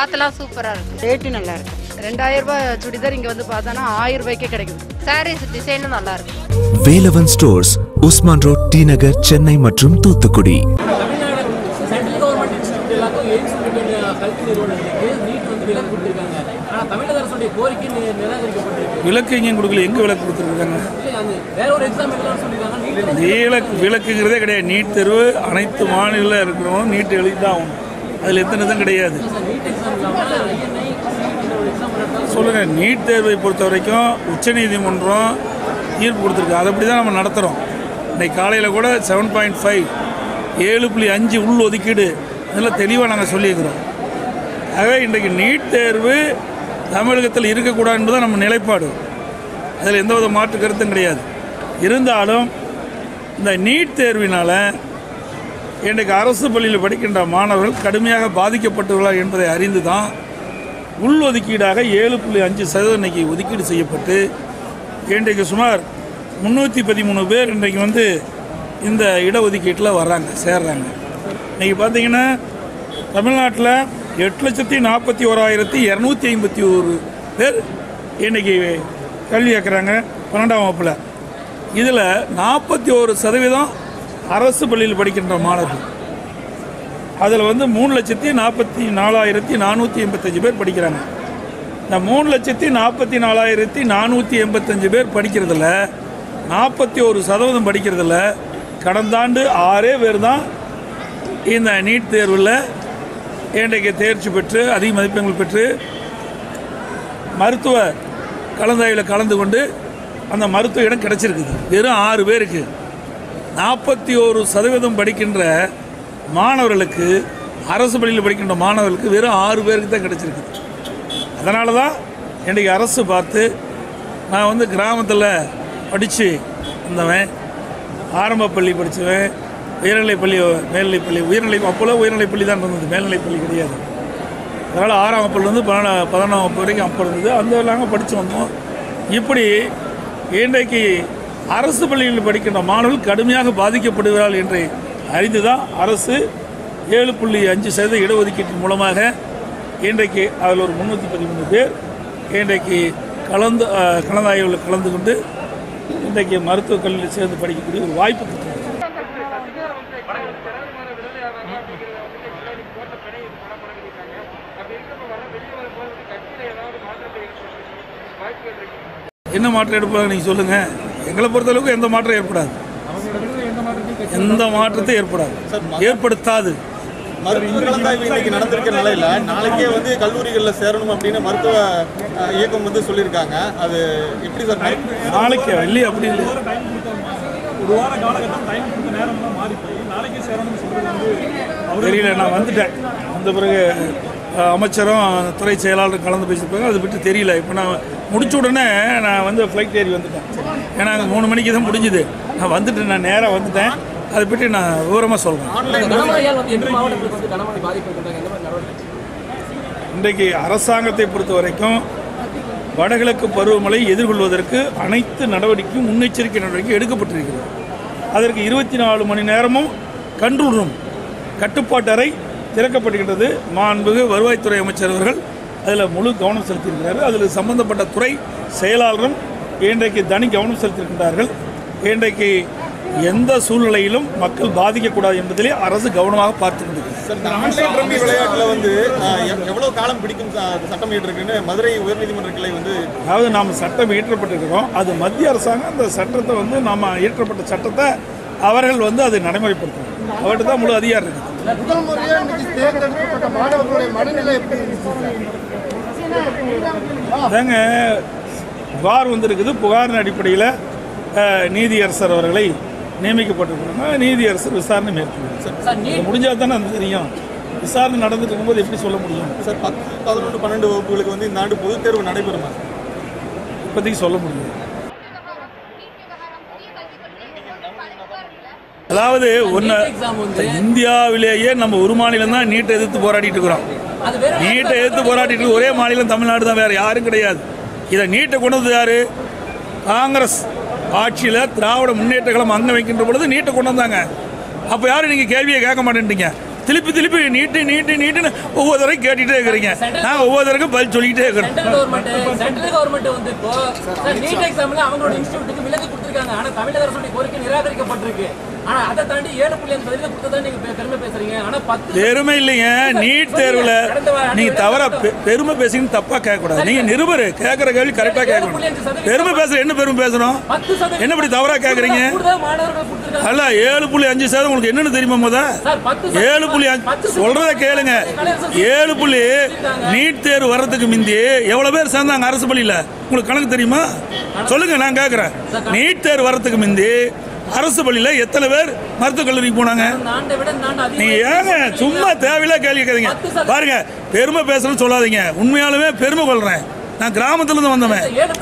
கிளாத்லாம் சூப்பராக இருக்கு ரேட்டு நல்லா இருக்கு ரெண்டாயிரம் ரூபாய் சுடிதார் இங்க வந்து பார்த்தோன்னா ஆயிரம் ரூபாய்க்கே கிடைக்குது சாரீஸ் டிசைனும் நல்லா இருக்கு Velavan stores Usman road T Nagar Chennai மற்றும் Thoothukudi Tamil Nadu central government institute எல்லாத்துக்கும் எய்ம்ஸ் ரிலேட்டட் கல்வி நிறுவனங்களுக்கு நீட் வந்து விலக்கு கொடுத்துருக்காங்க ஆனால் தமிழக அரசுடைய கோரிக்கை நி- நிராகரிக்கப்பட்டிருக்கு விளக்கு எங்கேயும் கொடுக்கல எங்கே விளக்கு கொடுத்துருக்காங்க இல்லை அந்த வேற ஒரு எக்ஸாம் எழுதலாம்னு சொல்லியிருக்காங்க நீட் விளக்கு விளக்குங்கிறதே கிடையாது நீட் தேர்வு அனைத்து மாநில இருக்கிறவங்க நீட் எழுதி தான் ஆகணும் அதில் எத்தனை இதுவும் கிடையாது நீட் எக்ஸாம் இல்லாமல் ஐஎன்ஐ ஒரு எக்ஸாம் நடத்தாலும் சொல்லுங்கள் நீட் தேர்வை பொறுத்த வரைக்கும் உச்சநீதிமன்றம் தீர்ப்பு கொடுத்துருக்கு அதைப்படி தான் நம்ம நடத்துகிறோம் இன்னைக்கு காலையில் கூட செவன் பாயிண்ட் ஃபைவ் ஏழு புள்ளி அஞ்சு உள் ஒதுக்கீடு இதெல்லாம் தெளிவாக நாங்கள் சொல்லியிருக்கிறோம் ஆகவே இன்றைக்கு நீட் தேர்வு தமிழகத்தில் இருக்கக்கூடாது என்பது நம்ம நிலைப்பாடு அதில் எந்தவித மாற்று கருத்தும் கிடையாது இருந்தாலும் இந்த நீட் தேர்வினால் இன்றைக்கு அரசு பள்ளியில் படிக்கின்ற மாணவர்கள் கடுமையாக பாதிக்கப்பட்டுள்ளார் என்பதை அறிந்து தான் உள் ஒதுக்கீடாக ஏழு புள்ளி அஞ்சு சதவீதம் இன்னைக்கு ஒதுக்கீடு செய்யப்பட்டு இன்றைக்கு சுமார் முந்நூற்றி பதிமூணு பேர் இன்றைக்கு வந்து இந்த இடஒதுக்கீட்டில் வர்றாங்க சேர்றாங்க இன்றைக்கி பார்த்தீங்கன்னா தமிழ்நாட்டில் எட்டு லட்சத்தி நாற்பத்தி ஓராயிரத்தி இரநூத்தி ஐம்பத்தி ஒரு பேர் இன்றைக்கி கல்வி கேட்குறாங்க பன்னெண்டாம் வகுப்பில் இதில் நாற்பத்தி ஒரு சதவீதம் அரசு பள்ளியில் படிக்கின்ற மாணவர்கள் அதில் வந்து மூணு லட்சத்தி நாற்பத்தி நாலாயிரத்தி நானூற்றி எண்பத்தஞ்சு பேர் படிக்கிறாங்க இந்த மூணு லட்சத்தி நாற்பத்தி நாலாயிரத்தி நானூற்றி எண்பத்தஞ்சு பேர் படிக்கிறதுல நாற்பத்தி ஒரு சதவீதம் படிக்கிறதுல கடந்த ஆண்டு ஆறே பேர் தான் இந்த நீட் தேர்வில் இன்றைக்கு தேர்ச்சி பெற்று அதிக மதிப்பெண்கள் பெற்று மருத்துவ கலந்தாய்வில் கலந்து கொண்டு அந்த மருத்துவ இடம் கிடச்சிருக்குது வெறும் ஆறு பேருக்கு நாற்பத்தி ஒரு சதவீதம் படிக்கின்ற மாணவர்களுக்கு அரசு பள்ளியில் படிக்கின்ற மாணவர்களுக்கு வெறும் ஆறு பேருக்கு தான் கிடச்சிருக்குது அதனால தான் இன்றைக்கி அரசு பார்த்து நான் வந்து கிராமத்தில் படித்து வந்தவன் ஆரம்ப பள்ளி படித்தவன் உயர்நிலைப் பள்ளி மேல்நிலைப் பள்ளி உயர்நிலை அப்போல்லாம் உயர்நிலைப் பள்ளி தான் இருந்தது மேல்நிலைப் பள்ளி கிடையாது அதனால் ஆறாம் வகுப்புலேருந்து பதினா பதினொன்றாம் வகுப்பு வரைக்கும் அப்போ இருந்தது அந்த நாங்கள் படித்து வந்தோம் இப்படி இன்றைக்கு அரசு பள்ளிகளில் படிக்கின்ற மாணவர்கள் கடுமையாக பாதிக்கப்படுகிறார்கள் என்று அறிந்து தான் அரசு ஏழு புள்ளி அஞ்சு சதவீத இடஒதுக்கீட்டின் மூலமாக இன்றைக்கு அதில் ஒரு முந்நூற்றி பதிமூணு பேர் இன்றைக்கு கலந்து அஹ், கலந்தாய்வில் கலந்து கொண்டு இன்றைக்கு மருத்துவக் கல்வியில் சேர்ந்து படிக்கக்கூடிய ஒரு வாய்ப்பு கொடுத்துருக்கு என்ன மாற்றம் எடுப்பாங்க நீங்கள் சொல்லுங்கள் எங்களை பொறுத்தளவுக்கு எந்த மாற்றம் ஏற்படாது எந்த மாற்றத்தையும் ஏற்படாது ஏற்படுத்தாது மருத்துவ கலந்தாய்வு இன்னைக்கு நடந்திருக்க நிலையில நாளைக்கே வந்து கல்லூரிகளில் சேரணும் அப்படின்னு மருத்துவ அஹ், இயக்கம் வந்து சொல்லியிருக்காங்க அது எப்படி சார் மருத்துவ- நாளைக்கு இல்லையே அப்படி இல்லை தெரியல நான் வந்துட்டேன் வந்த பிறகு அஹ், அமைச்சரும் துறை செயலாளரும் கலந்து பேசியிருப்பாங்க அதை விட்டு தெரியல இப்போ நான் முடிச்ச உடனே நான் வந்து ஃப்ளைட் ஏறி வந்துட்டேன் ஏன்னா அங்கே மூணு மணிக்கு தான் முடிஞ்சுது நான் வந்துட்டு நான் நேராக வந்துட்டேன் அதை பற்றி நான் விவரமாக சொல்கிறேன் கனமழையால் வந்து எட்டு மாவட்டங்களுக்கு வந்து கனமழை பாதிப்பு இருக்கின்றாங்க எந்த மாதிரி நடவடிக்கை இன்றைக்கு அரசாங்கத்தை பொறுத்த வரைக்கும் வடகிழக்கு பருவமழை எதிர்கொள்வதற்கு அனைத்து நடவடிக்கையும் முன்னெச்சரிக்கை நடவடிக்கை எடுக்கப்பட்டிருக்கிறது அதற்கு இருபத்தி நாலு மணி நேரமும் கண்ட்ரோல் ரூம் கட்டுப்பாட்டு அறை திறக்கப்படுகின்றது மாண்புகு வருவாய்த்துறை அமைச்சர் அவர்கள் அதில் முழு கவனம் செலுத்தியிருக்கிறார்கள் அதில் சம்பந்தப்பட்ட துறை செயலாளரும் இன்றைக்கு தனி கவனம் செலுத்தியிருக்கின்றார்கள் இன்றைக்கு எந்த சூழ்நிலையிலும் மக்கள் பாதிக்கக்கூடாது என்பதிலே அரசு கவனமாக பார்த்து கொண்டிருக்கிறது சார் இந்த ஆன்லைன் ரம்மி விளையாட்டுல வந்து அஹ், எவ்- எவ்வளவு காலம் பிடிக்கும் ச- சட்டம் இருக்குன்னு மதுரை உயர்நீதிமன்ற கிளை வந்து அதாவது நாம் சட்டம் இயற்றப்பட்டிருக்கிறோம் அது மத்திய அரசாங்கம் அந்த சட்டத்தை வந்து நாம் இயற்றப்பட்ட சட்டத்தை அவர்கள் வந்து அதை நடைமுறைப்படுத்தணும் அவர்கிட்ட தான் முழு அதிகாரம் இருக்குது முதல் முறையா இன்னைக்கு தேர்ந்தெடுக்கப்பட்ட மாணவர்களுடைய மனநிலை எப்படி இருந்துச்சு சார் அதாங்க புகார் வந்திருக்குது புகாரின் அடிப்படையில் அஹ், நீதியரசர் அவர்களை நியமிக்கப்பட்டிருக்கிறாங்க நீதியரசர் விசாரணை மேற்கொள்ளும் முடிஞ்சால் தானே அது தெரியும் விசாரணை நடந்துட்டு இருக்கும்போது எப்படி சொல்ல முடியும் சார் பத்து பதினொன்று பன்னெண்டு வகுப்புகளுக்கு வந்து இந்த ஆண்டு பொதுத் தேர்வு நடைபெறுமா இப்போதைக்கு சொல்ல முடியும் அதாவது ஒன்று இந்தியாவிலேயே நம்ம ஒரு மாநிலம் தான் நீட்டை எதிர்த்து போராடிட்டு இருக்கிறோம் அது வேற நீட்டை எதிர்த்து போராடிட்டு இருக்க ஒரே மாநிலம் தமிழ்நாடு தான் வேறு யாரும் கிடையாது இதை நீட்டை கொண்டு வந்தது யாரு காங்கிரஸ் ஆட்சியில் திராவிட முன்னேற்ற கழகம் அங்க வைக்கின்ற பொழுது நீட்டை கொண்டு வந்தாங்க அப்போ யாரும் நீங்கள் கேள்வியை கேட்க மாட்டேன்றீங்க திருப்பி திருப்பி நீட்டு நீட்டு நீட்டுன்னு ஒவ்வொரு தடவை கேட்டுட்டே இருக்கிறீங்க நான் ஒவ்வொரு தடவைக்கும் பதில் சொல்லிக்கிட்டே இருக்கிறேன் சென்ட்ரல் கவர்மெண்ட் சென்ட்ரல் கவர்மெண்ட் வந்து இப்போ சார் நீட் எக்ஸாம்ல அவங்களோட இன்ஸ்டியூட்டுக்கு விலக்கு கொடுத்துருக்காங்க ஆனா தமிழக அரசுடைய கோரிக்கை நிராகரிக்கப்பட்டிருக்கு ஆனா அதை தாண்டி ஏழு புள்ளி அஞ்சு சதவீதம் கொடுத்ததா நீங்க பெ- பெருமை பேசுறீங்க ஆனா பத்து பெருமை இல்லைங்க நீட் தேர்வில் நீங்க தவறா பெ- பெருமை பேசிங்கன்னு தப்பா கேட்கக்கூடாது நீங்க நிருபர் கேட்குற கேள்வி கரெக்டாக கேட்கணும் பெருமை பேசுற என்ன பெருமை பேசணும் பத்து சதவீதம் என்ன இப்படி தவறா கேட்குறீங்க கூடுதல் மாணவர்கள் கொடுத்துருக்காங்க அல்ல ஏழு புள்ளி அஞ்சு சதவீதம் உங்களுக்கு என்னன்னு தெரியுமா முத சார் பத்து சதவீதம் ஏழு புள்ளி அஞ்சு பத்து சதவீதம் சொல்றத கேளுங்க ஏழு புள்ளி நீட் தேர்வு வர்றதுக்கு முந்தி எவ்வளவு பேர் சேர்ந்தாங்க அரசு பள்ளியில உங்களுக்கு கணக்கு தெரியுமா சொல்லுங்க நான் கேட்குறேன் நீட் தேர்வு வர்றதுக்கு முந்தி அரசு பள்ளியில எத்தனை பேர் மருத்துவக் கல்லூரிக்கு போனாங்க இந்த ஆண்டை விட இந்த ஆண்டு நீங்க அதிகம் ஏங்க சும்மா தேவையில்ல கேள்வி கேட்குறீங்க பாருங்க பெருமை பேசணும்னு சொல்லாதீங்க உண்மையாலுமே பெருமை கொள்றேன் நான் கிராமத்துல இருந்து வந்தவன் ஏழு